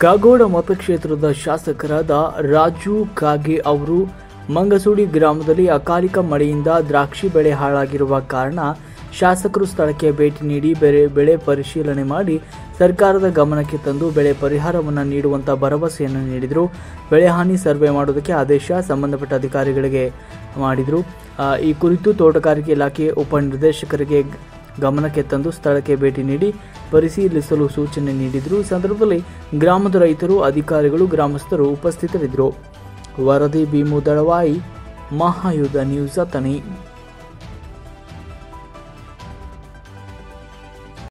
ಕಾಗೋಡ ಮತಕ್ಷೇತ್ರದ ಶಾಸಕರಾದ ರಾಜು ಕಾಗೆ ಅವರು ಮಂಗಸೂಡಿ ಗ್ರಾಮದಲ್ಲಿ ಅಕಾಲಿಕ ಮಳೆಯಿಂದ ದ್ರಾಕ್ಷಿ ಬೆಳೆ ಹಾಳಾಗಿರುವ ಕಾರಣ ಶಾಸಕರು ಸ್ಥಳಕ್ಕೆ ಭೇಟಿ ನೀಡಿ ಬೆಳೆ ಬೆಳೆ ಪರಿಶೀಲನೆ ಮಾಡಿ ಸರ್ಕಾರದ ಗಮನಕ್ಕೆ ತಂದು ಬೆಳೆ ಪರಿಹಾರವನ್ನು ನೀಡುವಂತ ಭರವಸೆಯನ್ನು ನೀಡಿದರು ಬೆಳೆ ಹಾನಿ ಸರ್ವೆ ಮಾಡೋದಕ್ಕೆ ಆದೇಶ ಸಂಬಂಧಪಟ್ಟ ಅಧಿಕಾರಿಗಳಿಗೆ ಮಾಡಿದರು ಆ, ಈ ಕುರಿತು ತೋಟಗಾರಿಕೆ ಇಲಾಖೆ ಉಪನಿರ್ದೇಶಕರಿಗೆ ಗ- ಗಮನಕ್ಕೆ ತಂದು ಸ್ಥಳಕ್ಕೆ ಭೇಟಿ ನೀಡಿ ಪರಿಶೀಲಿಸಲು ಸೂಚನೆ ನೀಡಿದರು ಈ ಸಂದರ್ಭದಲ್ಲಿ ಗ್ರಾಮದ ರೈತರು ಅಧಿಕಾರಿಗಳು ಗ್ರಾಮಸ್ಥರು ಉಪಸ್ಥಿತರಿದ್ದರು ವರದಿ ಭೀಮು ದಳವಾಯಿ ಮಹಾಯುಧ ನ್ಯೂಸ್ ಅತನಿ